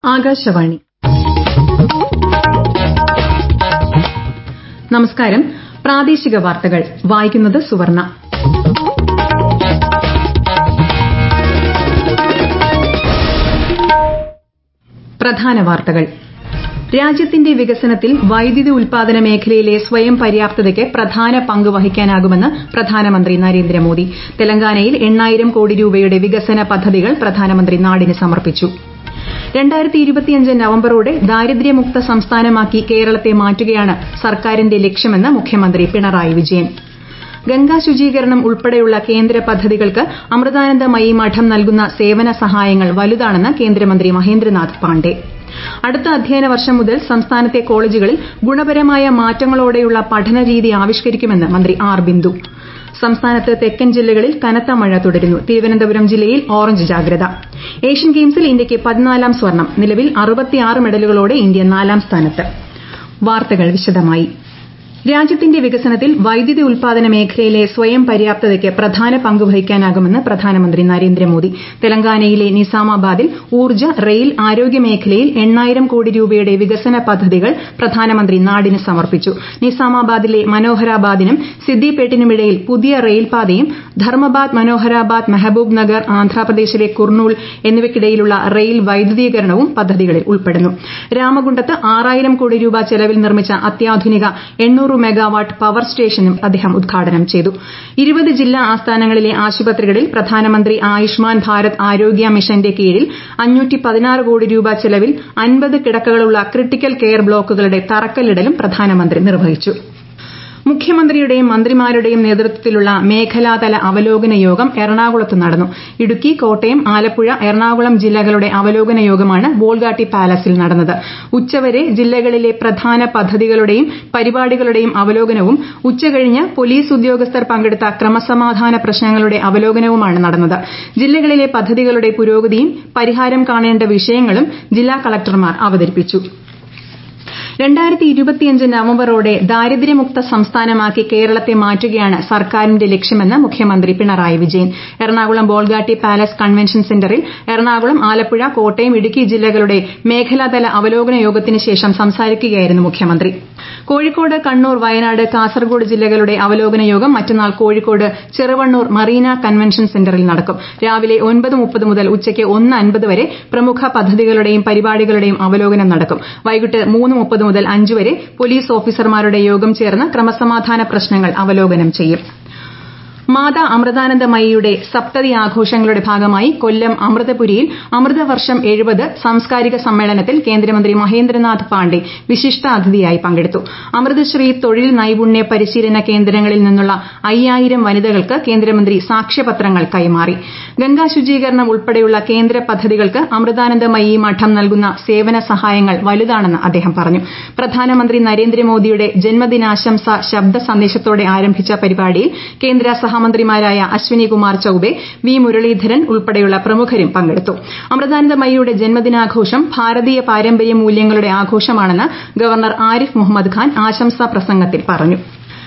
ആകാശവാണി നമസ്കാരം പ്രാദേശിക വാർത്തകൾ വായിക്കുന്നത് സുവർണ പ്രധാന വാർത്തകൾ രാജ്യത്തിന്റെ വികസനത്തിൽ വൈദ്യുതി ഉൽപാദന മേഖലയിലെ സ്വയം പര്യാപ്തതയ്ക്ക് പ്രധാന പങ്ക് വഹിക്കാനാകുമെന്ന് പ്രധാനമന്ത്രി നരേന്ദ്രമോദി തെലങ്കാനയിൽ എണ്ണായിരം കോടി രൂപയുടെ വികസന പദ്ധതികൾ പ്രധാനമന്ത്രി നാടിന് സമർപ്പിച്ചു നവംബറോടെ ദാരിദ്ര്യമുക്ത സംസ്ഥാനമാക്കി കേരളത്തെ മാറ്റുകയാണ് സർക്കാരിന്റെ ലക്ഷ്യമെന്ന് മുഖ്യമന്ത്രി പിണറായി വിജയൻ ഗംഗാ ശുചീകരണം ഉൾപ്പെടെയുള്ള കേന്ദ്ര പദ്ധതികൾക്ക് അമൃതാനന്ദമയി മഠം നൽകുന്ന സേവന സഹായങ്ങൾ വലുതാണെന്ന് കേന്ദ്രമന്ത്രി മഹേന്ദ്രനാഥ് പാണ്ഡെ അടുത്ത അധ്യയന വർഷം മുതൽ സംസ്ഥാനത്തെ കോളേജുകളിൽ ഗുണപരമായ മാറ്റങ്ങളോടെയുള്ള പഠനരീതി ആവിഷ്കരിക്കുമെന്ന് മന്ത്രി ആർ ബിന്ദു സംസ്ഥാനത്ത് തെക്കൻ ജില്ലകളിൽ കനത്ത മഴ തുടരുന്നു തിരുവനന്തപുരം ജില്ലയിൽ ഓറഞ്ച് ജാഗ്രത ഏഷ്യൻ ഗെയിംസിൽ ഇന്ത്യയ്ക്ക് പതിനാലാം സ്വർണം നിലവിൽ മെഡലുകളോടെ ഇന്ത്യ നാലാം സ്ഥാനത്ത് വാർത്തകൾ വിശദമായി രാജ്യത്തിന്റെ വികസനത്തിൽ വൈദ്യുതി ഉൽപാദന മേഖലയിലെ സ്വയം പര്യാപ്തതയ്ക്ക് പ്രധാന പങ്ക് വഹിക്കാനാകുമെന്ന് പ്രധാനമന്ത്രി നരേന്ദ്രമോദി തെലങ്കാനയിലെ നിസാമാബാദിൽ ഊർജ്ജ റെയിൽ ആരോഗ്യ മേഖലയിൽ എണ്ണായിരം കോടി രൂപയുടെ വികസന പദ്ധതികൾ പ്രധാനമന്ത്രി നാടിന് സമർപ്പിച്ചു നിസാമാബാദിലെ മനോഹരാബാദിനും സിദ്ദിപേട്ടിനുമിടയിൽ പുതിയ റെയിൽപാതയും ധർമ്മബാദ് മനോഹരാബാദ് മെഹബൂബ് നഗർ ആന്ധ്രാപ്രദേശിലെ കുർണൂൽ എന്നിവയ്ക്കിടയിലുള്ള റെയിൽ വൈദ്യുതീകരണവും പദ്ധതികളിൽ ഉൾപ്പെടുന്നു രാമഗുണ്ടത്ത് ആറായിരം കോടി രൂപ ചെലവിൽ നിർമ്മിച്ച അത്യാധുനിക എണ്ണൂറ് മെഗാവാട്ട് പവർ സ്റ്റേഷനും അദ്ദേഹം ഉദ്ഘാടനം ചെയ്തു ഇരുപത് ജില്ലാ ആസ്ഥാനങ്ങളിലെ ആശുപത്രികളിൽ പ്രധാനമന്ത്രി ആയുഷ്മാൻ ഭാരത് ആരോഗ്യ മിഷന്റെ കീഴിൽ കോടി രൂപ ചെലവിൽ അൻപത് കിടക്കകളുള്ള ക്രിട്ടിക്കൽ കെയർ ബ്ലോക്കുകളുടെ തറക്കല്ലിടലും പ്രധാനമന്ത്രി നിർവഹിച്ചു മുഖ്യമന്ത്രിയുടെയും മന്ത്രിമാരുടെയും നേതൃത്വത്തിലുള്ള മേഖലാതല അവലോകന യോഗം എറണാകുളത്ത് നടന്നു ഇടുക്കി കോട്ടയം ആലപ്പുഴ എറണാകുളം ജില്ലകളുടെ അവലോകന യോഗമാണ് ബോൾഗാട്ടി പാലസിൽ നടന്നത് ഉച്ചവരെ ജില്ലകളിലെ പ്രധാന പദ്ധതികളുടെയും പരിപാടികളുടെയും അവലോകനവും ഉച്ചകഴിഞ്ഞ് പോലീസ് ഉദ്യോഗസ്ഥർ പങ്കെടുത്ത ക്രമസമാധാന പ്രശ്നങ്ങളുടെ അവലോകനവുമാണ് നടന്നത് ജില്ലകളിലെ പദ്ധതികളുടെ പുരോഗതിയും പരിഹാരം കാണേണ്ട വിഷയങ്ങളും ജില്ലാ കളക്ടർമാർ അവതരിപ്പിച്ചു നവംബറോടെ ദാരിദ്ര്യമുക്ത സംസ്ഥാനമാക്കി കേരളത്തെ മാറ്റുകയാണ് സർക്കാരിന്റെ ലക്ഷ്യമെന്ന് മുഖ്യമന്ത്രി പിണറായി വിജയൻ എറണാകുളം ബോൾഗാട്ടി പാലസ് കൺവെൻഷൻ സെന്ററിൽ എറണാകുളം ആലപ്പുഴ കോട്ടയം ഇടുക്കി ജില്ലകളുടെ മേഖലാതല അവലോകന യോഗത്തിന് ശേഷം സംസാരിക്കുകയായിരുന്നു മുഖ്യമന്ത്രി കോഴിക്കോട് കണ്ണൂർ വയനാട് കാസർഗോഡ് ജില്ലകളുടെ അവലോകന യോഗം മറ്റന്നാൾ കോഴിക്കോട് ചെറുവണ്ണൂർ മറീന കൺവെൻഷൻ സെന്ററിൽ നടക്കും രാവിലെ ഒൻപത് മുപ്പത് മുതൽ ഉച്ചയ്ക്ക് ഒന്ന് അൻപത് വരെ പ്രമുഖ പദ്ധതികളുടെയും പരിപാടികളുടെയും അവലോകനം നടക്കും വൈകിട്ട് മൂന്ന് മുപ്പത് മുതൽ അഞ്ച് വരെ പോലീസ് ഓഫീസർമാരുടെ യോഗം ചേർന്ന് ക്രമസമാധാന പ്രശ്നങ്ങൾ അവലോകനം ചെയ്യും മാതാ അമൃതാനന്ദമയിയുടെ സപ്തതി ആഘോഷങ്ങളുടെ ഭാഗമായി കൊല്ലം അമൃതപുരിയിൽ അമൃതവർഷം എഴുപത് സാംസ്കാരിക സമ്മേളനത്തിൽ കേന്ദ്രമന്ത്രി മഹേന്ദ്രനാഥ് പാണ്ഡെ വിശിഷ്ടാതിഥിയായി പങ്കെടുത്തു അമൃതശ്രീ തൊഴിൽ നൈപുണ്യ പരിശീലന കേന്ദ്രങ്ങളിൽ നിന്നുള്ള അയ്യായിരം വനിതകൾക്ക് കേന്ദ്രമന്ത്രി സാക്ഷ്യപത്രങ്ങൾ കൈമാറി ഗംഗാ ശുചീകരണം ഉൾപ്പെടെയുള്ള കേന്ദ്ര പദ്ധതികൾക്ക് അമൃതാനന്ദമയി മഠം നൽകുന്ന സേവന സഹായങ്ങൾ വലുതാണെന്ന് അദ്ദേഹം പറഞ്ഞു പ്രധാനമന്ത്രി നരേന്ദ്രമോദിയുടെ ജന്മദിനാശംസ ശബ്ദ സന്ദേശത്തോടെ ആരംഭിച്ച പരിപാടിയിൽ കേന്ദ്ര സഹമന്ത്രിമാരായ അശ്വിനി കുമാർ ചൌബെ വി മുരളീധരൻ ഉൾപ്പെടെയുള്ള പ്രമുഖരും പങ്കെടുത്തു അമൃതാനന്ദമയിയുടെ ജന്മദിനാഘോഷം ഭാരതീയ പാരമ്പര്യ മൂല്യങ്ങളുടെ ആഘോഷമാണെന്ന് ഗവർണർ ആരിഫ് മുഹമ്മദ് ഖാൻ ആശംസാ പ്രസംഗത്തിൽ പറഞ്ഞു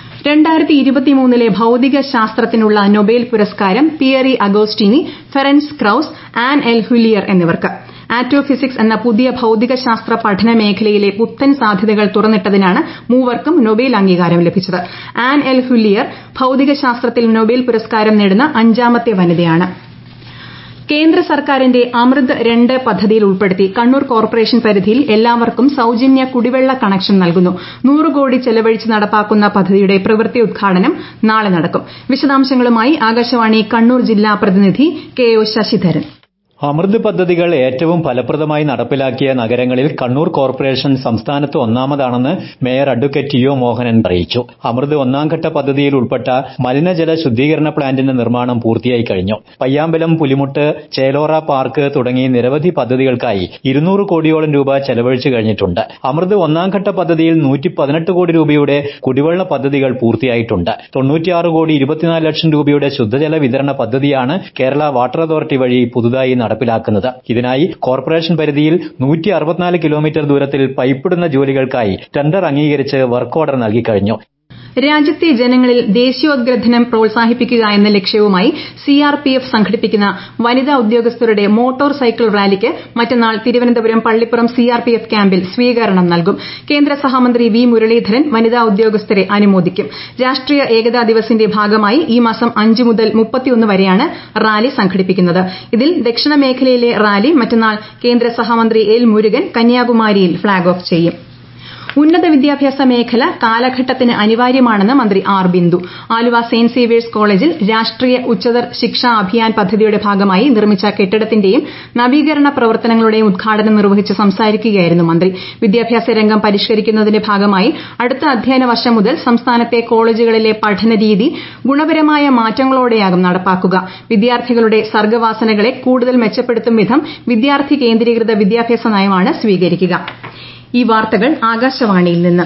ലെ ഭൌതിക ശാസ്ത്രത്തിനുള്ള നൊബേൽ പുരസ്കാരം Pierre Agostini Ferenc Krausz Anne L'Huillier എന്നിവർക്ക് ആറ്റോഫിസിക്സ് എന്ന പുതിയ ഭൌതിക ശാസ്ത്ര പഠന മേഖലയിലെ പുത്തൻ സാധ്യതകൾ തുറന്നിട്ടതിനാണ് മൂവർക്കും നൊബേൽ അംഗീകാരം ലഭിച്ചത് ആൻ എൽ ഹുല്ലിയർ ഭൌതിക ശാസ്ത്രത്തിൽ നൊബേൽ പുരസ്കാരം നേടുന്ന അഞ്ചാമത്തെ വനിതയാണ് കേന്ദ്ര സർക്കാരിന്റെ അമൃത് രണ്ട് പദ്ധതിയിൽ ഉൾപ്പെടുത്തി കണ്ണൂർ കോർപ്പറേഷൻ പരിധിയിൽ എല്ലാവർക്കും സൌജന്യ കുടിവെള്ള കണക്ഷൻ നൽകുന്നു നൂറ് കോടി ചെലവഴിച്ച് നടപ്പാക്കുന്ന പദ്ധതിയുടെ പ്രവൃത്തി ഉദ്ഘാടനം നാളെ നടക്കും വിശദാംശങ്ങളുമായി ആകാശവാണി കണ്ണൂർ ജില്ലാ പ്രതിനിധി കെ ഒ ശശിധരൻ അമൃത് പദ്ധതികൾ ഏറ്റവും ഫലപ്രദമായി നടപ്പിലാക്കിയ നഗരങ്ങളിൽ കണ്ണൂർ കോർപ്പറേഷൻ സംസ്ഥാനത്ത് ഒന്നാമതാണെന്ന് mayor advocate T O Mohanan അറിയിച്ചു അമൃത് ഒന്നാംഘട്ട പദ്ധതിയിൽ ഉൾപ്പെട്ട മലിനജല ശുദ്ധീകരണ പ്ലാന്റിന്റെ നിർമ്മാണം പൂർത്തിയായി കഴിഞ്ഞു പയ്യാമ്പലം പുലിമുട്ട് ചേലോറ പാർക്ക് തുടങ്ങി നിരവധി പദ്ധതികൾക്കായി ഇരുന്നൂറ് കോടിയോളം രൂപ ചെലവഴിച്ചു കഴിഞ്ഞിട്ടുണ്ട് അമൃത് ഒന്നാംഘട്ട പദ്ധതിയിൽ നൂറ്റി പതിനെട്ട് കോടി രൂപയുടെ കുടിവെള്ള പദ്ധതികൾ പൂർത്തിയായിട്ടുണ്ട് തൊണ്ണൂറ്റിയാറ് കോടി ഇരുപത്തിനാല് ലക്ഷം രൂപയുടെ ശുദ്ധജല വിതരണ പദ്ധതിയാണ് കേരള വാട്ടർ അതോറിറ്റി വഴി പുതുതായി നടപ്പിലാക്കുന്നത് ഇതിനായി കോർപ്പറേഷൻ പരിധിയിൽ നൂറ്റി അറുപത്തിനാല് കിലോമീറ്റർ ദൂരത്തിൽ പൈപ്പിടുന്ന ജോലികൾക്കായി ടെൻഡർ അംഗീകരിച്ച് വർക്ക് ഓർഡർ നൽകിക്കഴിഞ്ഞു രാജ്യത്തെ ജനങ്ങളിൽ ദേശീയോദ്ഗ്രഥനം പ്രോത്സാഹിപ്പിക്കുക എന്ന ലക്ഷ്യവുമായി സിആർപിഎഫ് സംഘടിപ്പിക്കുന്ന വനിതാ ഉദ്യോഗസ്ഥരുടെ മോട്ടോർ സൈക്കിൾ റാലിക്ക് മറ്റന്നാൾ തിരുവനന്തപുരം പള്ളിപ്പുറം സിആർപിഎഫ് ക്യാമ്പിൽ സ്വീകരണം നൽകും കേന്ദ്ര സഹമന്ത്രി വി മുരളീധരൻ വനിതാ ഉദ്യോഗസ്ഥരെ അനുമോദിക്കും രാഷ്ട്രീയ ഏകതാ ദിവസിന്റെ ഭാഗമായി ഈ മാസം അഞ്ച് മുതൽ വരെയാണ് റാലി സംഘടിപ്പിക്കുന്നത് ഇതിൽ ദക്ഷിണ മേഖലയിലെ റാലി മറ്റന്നാൾ കേന്ദ്ര സഹമന്ത്രി എൽ മുരുകൻ കന്യാകുമാരിയിൽ ഫ്ളാഗ് ഓഫ് ചെയ്യും ഉന്നത വിദ്യാഭ്യാസ മേഖല കാലഘട്ടത്തിന് അനിവാര്യമാണെന്ന് മന്ത്രി R Bindu Aluva Saint Xavier's കോളേജിൽ രാഷ്ട്രീയ ഉച്ചതർ ശിക്ഷാ അഭിയാൻ പദ്ധതിയുടെ ഭാഗമായി നിർമ്മിച്ച കെട്ടിടത്തിന്റെയും നവീകരണ പ്രവർത്തനങ്ങളുടെയും ഉദ്ഘാടനം നിർവഹിച്ച് സംസാരിക്കുകയായിരുന്നു മന്ത്രി വിദ്യാഭ്യാസ രംഗം പരിഷ്കരിക്കുന്നതിന്റെ ഭാഗമായി അടുത്ത അധ്യയന വർഷം മുതൽ സംസ്ഥാനത്തെ കോളേജുകളിലെ പഠനരീതി ഗുണപരമായ മാറ്റങ്ങളോടെയാകും നടപ്പാക്കുക വിദ്യാർത്ഥികളുടെ സർഗ്ഗവാസനകളെ കൂടുതൽ മെച്ചപ്പെടുത്തും വിധം വിദ്യാർത്ഥി കേന്ദ്രീകൃത വിദ്യാഭ്യാസ നയമാണ് സ്വീകരിക്കുക ഈ വാർത്തകൾ ആകാശവാണിയിൽ നിന്ന്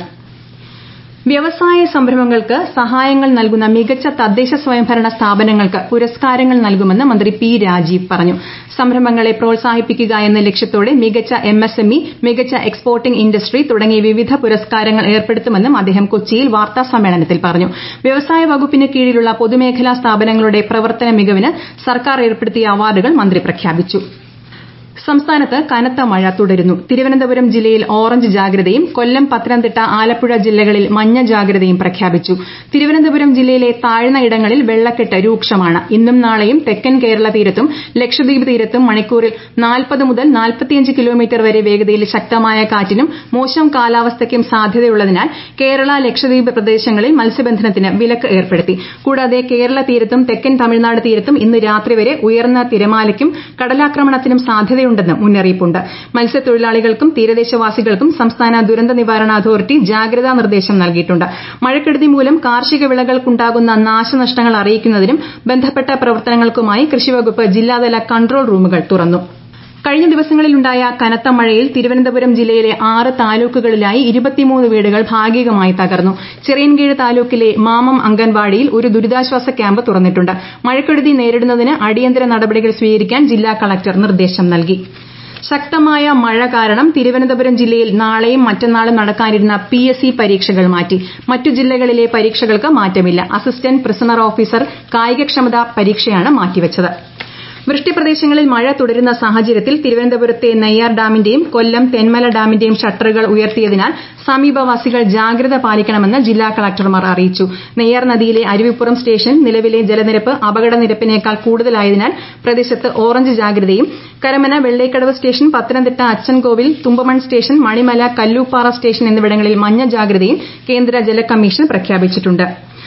വ്യവസായ സംരംഭങ്ങൾക്ക് സഹായങ്ങൾ നൽകുന്ന മികച്ച തദ്ദേശ സ്വയംഭരണ സ്ഥാപനങ്ങൾക്ക് പുരസ്കാരങ്ങൾ നൽകുമെന്ന് മന്ത്രി പി രാജീവ് പറഞ്ഞു സംരംഭങ്ങളെ പ്രോത്സാഹിപ്പിക്കുക എന്ന ലക്ഷ്യത്തോടെ മികച്ച എംഎസ്എംഇ മികച്ച എക്സ്പോർട്ടിംഗ് ഇൻഡസ്ട്രി തുടങ്ങിയ വിവിധ പുരസ്കാരങ്ങൾ ഏർപ്പെടുത്തുമെന്നും അദ്ദേഹം കൊച്ചിയിൽ വാർത്താ സമ്മേളനത്തിൽ പറഞ്ഞു വ്യവസായ വകുപ്പിന് കീഴിലുള്ള പൊതുമേഖലാ സ്ഥാപനങ്ങളുടെ പ്രവർത്തന മികവിന് സർക്കാർ ഏർപ്പെടുത്തിയ അവാർഡുകൾ മന്ത്രി പ്രഖ്യാപിച്ചു സംസ്ഥാനത്ത് കനത്ത മഴ തുടരുന്നു തിരുവനന്തപുരം ജില്ലയിൽ ഓറഞ്ച് ജാഗ്രതയും കൊല്ലം പത്തനംതിട്ട ആലപ്പുഴ ജില്ലകളിൽ മഞ്ഞ ജാഗ്രതയും പ്രഖ്യാപിച്ചു തിരുവനന്തപുരം ജില്ലയിലെ താഴ്ന്ന ഇടങ്ങളിൽ വെള്ളക്കെട്ട് രൂക്ഷമാണ് ഇന്നും നാളെയും തെക്കൻ കേരള തീരത്തും ലക്ഷദ്വീപ് തീരത്തും മണിക്കൂറിൽ നാൽപ്പത് മുതൽ നാൽപ്പത്തിയഞ്ച് കിലോമീറ്റർ വരെ വേഗതയിൽ ശക്തമായ കാറ്റിനും മോശം കാലാവസ്ഥയ്ക്കും സാധ്യതയുള്ളതിനാൽ കേരള ലക്ഷദ്വീപ് പ്രദേശങ്ങളിൽ മത്സ്യബന്ധനത്തിന് വിലക്ക് ഏർപ്പെടുത്തി കൂടാതെ കേരള തീരത്തും തെക്കൻ തമിഴ്നാട് തീരത്തും ഇന്ന് രാത്രി വരെ ഉയർന്ന തിരമാലയ്ക്കും കടലാക്രമണത്തിനും സാധ്യതയുണ്ടെന്ന് മുന്നറിയിപ്പുണ്ട് മത്സ്യത്തൊഴിലാളികൾക്കും തീരദേശവാസികൾക്കും സംസ്ഥാന ദുരന്ത നിവാരണ അതോറിറ്റി ജാഗ്രതാ നിർദ്ദേശം നൽകിയിട്ടുണ്ട് മഴക്കെടുതി മൂലം കാർഷിക വിളകൾക്കുണ്ടാകുന്ന നാശനഷ്ടങ്ങൾ അറിയിക്കുന്നതിനും ബന്ധപ്പെട്ട പ്രവർത്തനങ്ങൾക്കുമായി കൃഷിവകുപ്പ് ജില്ലാതല കൺട്രോൾ റൂമുകൾ തുറന്നു കഴിഞ്ഞ ദിവസങ്ങളിലുണ്ടായ കനത്ത മഴയിൽ തിരുവനന്തപുരം ജില്ലയിലെ ആറ് താലൂക്കുകളിലായി ഇരുപത്തിമൂന്ന് വീടുകൾ ഭാഗികമായി തകർന്നു ചിറയൻകീഴ് താലൂക്കിലെ മാമം അംഗൻവാടിയിൽ ഒരു ദുരിതാശ്വാസ ക്യാമ്പ് തുറന്നിട്ടുണ്ട് മഴക്കെടുതി നേരിടുന്നതിന് അടിയന്തര നടപടികൾ സ്വീകരിക്കാൻ ജില്ലാ കളക്ടർ നിർദ്ദേശം നൽകി ശക്തമായ മഴ കാരണം തിരുവനന്തപുരം ജില്ലയിൽ നാളെയും മറ്റന്നാളും നടക്കാനിരുന്ന പി എസ് സി പരീക്ഷകൾ മാറ്റി മറ്റു ജില്ലകളിലെ പരീക്ഷകൾക്ക് മാറ്റമില്ല അസിസ്റ്റന്റ് പ്രിസണർ ഓഫീസർ കായികക്ഷമതാ പരീക്ഷയാണ് മാറ്റിവച്ചത് വൃഷ്ടിപ്രദേശങ്ങളിൽ മഴ തുടരുന്ന സാഹചര്യത്തിൽ തിരുവനന്തപുരത്തെ നെയ്യാർ ഡാമിന്റെയും കൊല്ലം തെന്മല ഡാമിന്റെയും ഷട്ടറുകൾ ഉയർത്തിയതിനാൽ സമീപവാസികൾ ജാഗ്രത പാലിക്കണമെന്ന് ജില്ലാ കളക്ടർമാർ അറിയിച്ചു നെയ്യാർ നദിയിലെ അരുവിപ്പുറം സ്റ്റേഷൻ നിലവിലെ ജലനിരപ്പ് അപകടനിരപ്പിനേക്കാൾ കൂടുതലായതിനാൽ പ്രദേശത്ത് ഓറഞ്ച് ജാഗ്രതയും Karamana Vellekkadavu station Pathanamthitta Achankovil Thumpamon station Manimala Kallooppara station എന്നിവിടങ്ങളിൽ മഞ്ഞ ജാഗ്രതയും കേന്ദ്ര ജല കമ്മീഷൻ പ്രഖ്യാപിച്ചിട്ടുണ്ട്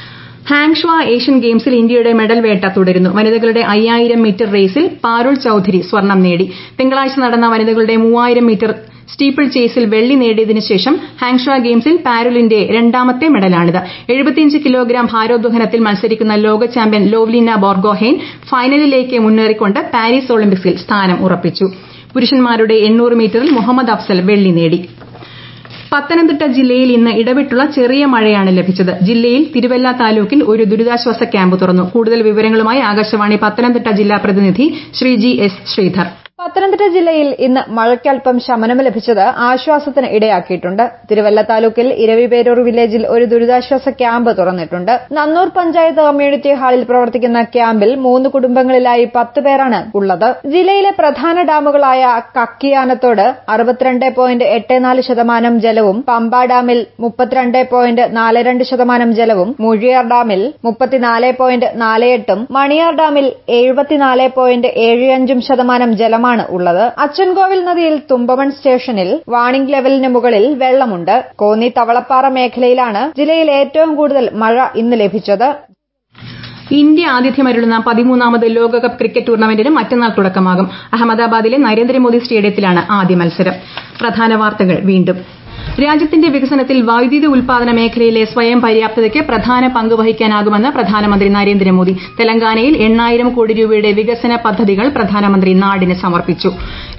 ഹാങ്ഷ്വ ഏഷ്യൻ ഗെയിംസിൽ ഇന്ത്യയുടെ മെഡൽ വേട്ട തുടരുന്നു വനിതകളുടെ അയ്യായിരം മീറ്റർ റേസിൽ പാരുൾ ചൌധരി സ്വർണം നേടി തിങ്കളാഴ്ച നടന്ന വനിതകളുടെ മൂവായിരം മീറ്റർ സ്റ്റീപ്പിൾ ചേസിൽ വെള്ളി നേടിയതിനു ശേഷം ഹാങ്ഷ്വ ഗെയിംസിൽ പാരുലിന്റെ രണ്ടാമത്തെ മെഡലാണിത് കിലോഗ്രാം ഭാരോദ്വഹനത്തിൽ മത്സരിക്കുന്ന ലോക ചാമ്പ്യൻ ലോവ്ലിന ബോർഗോഹെയ്ൻ ഫൈനലിലേക്ക് മുന്നേറിക്കൊണ്ട് പാരീസ് ഒളിമ്പിക്സിൽ സ്ഥാനം ഉറപ്പിച്ചു പുരുഷന്മാരുടെ മീറ്ററിൽ മുഹമ്മദ് അഫ്സൽ വെള്ളി നേടി പത്തനംതിട്ട ജില്ലയിൽ ഇന്ന് ഇടവിട്ടുള്ള ചെറിയ മഴയാണ് ലഭിച്ചത് ജില്ലയിൽ തിരുവല്ല താലൂക്കിൽ ഒരു ദുരിതാശ്വാസ ക്യാമ്പ് തുറന്നു കൂടുതൽ വിവരങ്ങളുമായി ആകാശവാണി പത്തനംതിട്ട ജില്ലാ പ്രതിനിധി ശ്രീജി എസ് ശ്രീധർ പത്തനംതിട്ട ജില്ലയിൽ ഇന്ന് മഴയ്ക്കൽപ്പം ശമനം ലഭിച്ചത് ആശ്വാസത്തിന് ഇടയാക്കിയിട്ടുണ്ട് തിരുവല്ല താലൂക്കിൽ ഇരവിപേരൂർ വില്ലേജിൽ ഒരു ദുരിതാശ്വാസ ക്യാമ്പ് തുറന്നിട്ടുണ്ട് നന്നൂർ പഞ്ചായത്ത് കമ്മ്യൂണിറ്റി ഹാളിൽ പ്രവർത്തിക്കുന്ന ക്യാമ്പിൽ മൂന്ന് കുടുംബങ്ങളിലായി പത്ത് പേരാണ് ഉള്ളത് ജില്ലയിലെ പ്രധാന ഡാമുകളായ കക്കിയാനത്തോട് അറുപത്തിരണ്ട് പോയിന്റ് എട്ട് നാല് ശതമാനം ജലവും പമ്പ ഡാമിൽ മുപ്പത്തിരണ്ട് പോയിന്റ് നാല് രണ്ട് ശതമാനം ജലവും മൂഴിയാർ ഡാമിൽ മുപ്പത്തിനാല് പോയിന്റ് നാല് എട്ടും മണിയാർ ഡാമിൽ എഴുപത്തിനാല് പോയിന്റ് ഏഴ് അഞ്ചും ശതമാനം ജലമാണ് ആണ് ഉള്ളത് അച്ചൻകോവിൽ നദിയിൽ തുമ്പമൺ സ്റ്റേഷനിൽ വാണിംഗ് ലെവലിന് മുകളിൽ വെള്ളമുണ്ട് കോന്നി തവളപ്പാറ മേഖലയിലാണ് ജില്ലയിൽ ഏറ്റവും കൂടുതൽ മഴ ഇന്ന് ലഭിച്ചത് ഇന്ത്യ ആതിഥ്യമരുളുന്ന പതിമൂന്നാമത് ലോകകപ്പ് ക്രിക്കറ്റ് ടൂർണമെന്റിന് മറ്റന്നാൾ തുടക്കമാകും അഹമ്മദാബാദിലെ നരേന്ദ്രമോദി സ്റ്റേഡിയത്തിലാണ് ആദ്യ മത്സരം പ്രധാന വാർത്തകൾ വീണ്ടും രാജ്യത്തിന്റെ വികസനത്തിൽ വൈദ്യുതി ഉൽപാദന മേഖലയിലെ സ്വയം പര്യാപ്തതയ്ക്ക് പ്രധാന പങ്ക് വഹിക്കാനാകുമെന്ന് പ്രധാനമന്ത്രി നരേന്ദ്രമോദി തെലങ്കാനയിൽ എണ്ണായിരം കോടി രൂപയുടെ വികസന പദ്ധതികൾ പ്രധാനമന്ത്രി നാടിന് സമർപ്പിച്ചു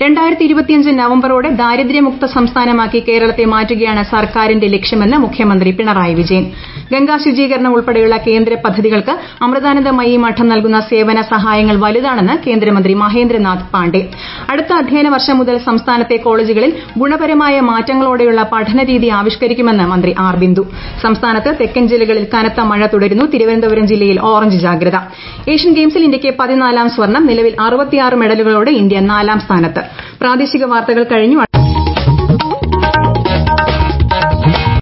നവംബറോടെ ദാരിദ്ര്യമുക്ത സംസ്ഥാനമാക്കി കേരളത്തെ മാറ്റുകയാണ് സർക്കാരിന്റെ ലക്ഷ്യമെന്ന് മുഖ്യമന്ത്രി പിണറായി വിജയൻ ഗംഗാ ശുചീകരണം ഉൾപ്പെടെയുള്ള കേന്ദ്ര പദ്ധതികൾക്ക് അമൃതാനന്ദമയി മഠം നൽകുന്ന സേവന സഹായങ്ങൾ വലുതാണെന്ന് കേന്ദ്രമന്ത്രി മഹേന്ദ്രനാഥ് പാണ്ഡെ അടുത്ത അധ്യയന വർഷം മുതൽ സംസ്ഥാനത്തെ കോളേജുകളിൽ ഗുണപരമായ മാറ്റങ്ങളോടെയുള്ള പഠന പഠനരീതി ആവിഷ്കരിക്കുമെന്ന് മന്ത്രി ആർ ബിന്ദു സംസ്ഥാനത്ത് തെക്കൻ ജില്ലകളിൽ കനത്ത മഴ തുടരുന്നു തിരുവനന്തപുരം ജില്ലയിൽ ഓറഞ്ച് ജാഗ്രത ഏഷ്യൻ ഗെയിംസിൽ ഇന്ത്യയ്ക്ക് പതിനാലാം സ്വർണം നിലവിൽ അറുപത്തിയാറ് മെഡലുകളോടെ ഇന്ത്യ നാലാം സ്ഥാനത്ത് പ്രാദേശിക വാർത്തകൾ കഴിഞ്ഞു